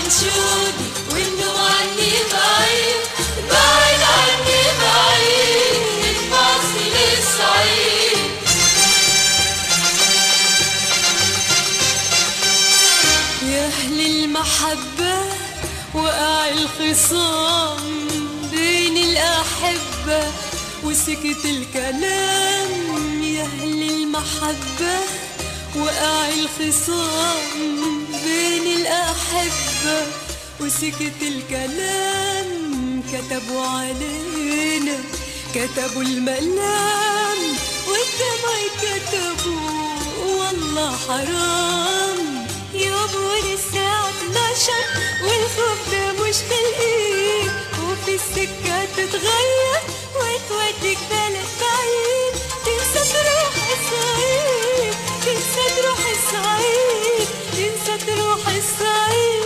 شوقي والنوم عني بعيد بعيد عني بعيد الفاصل السعيد يا أهل المحبة وقع الخصام بين الأحبة وسكت الكلام يا أهل المحبة وقع الخصام بين الأحبة وسكت الكلام كتبوا علينا كتبوا الملام والدمع كتبوا والله حرام يوم الساعة 12 والخوف ده مش بالايد وفي السكة تتغير وتوديك بلد بعيد تنسى تروح الصعيد تنسى تروح الصعيد تنسى تروح الصعيد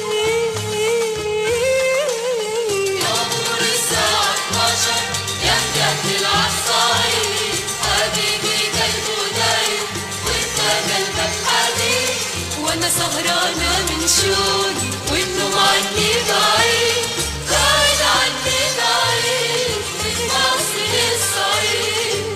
يوم الساعة 12 يا مجهز العصايد حبيبي قلبه دايب وانت قلبك حديد وانا سهرانة من شوقي والنوم عني بعيد بعيد عني بعيد من مصر الصعيد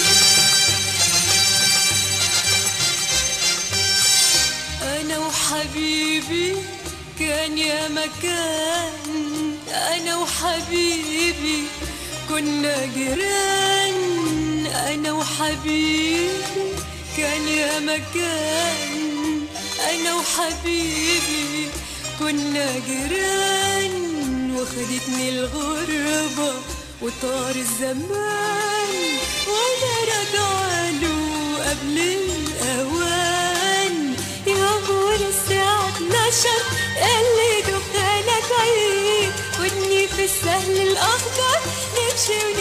انا وحبيبي كان يا مكان انا وحبيبي كنا جيران انا وحبيبي كان يا مكان انا وحبيبي كنا جيران وخدتني الغربة وطار الزمان وانا راجعة له قبل الاوان يا غور الساعة 12 اللي دخانك عيد ودني في السهل الاخضر نمشي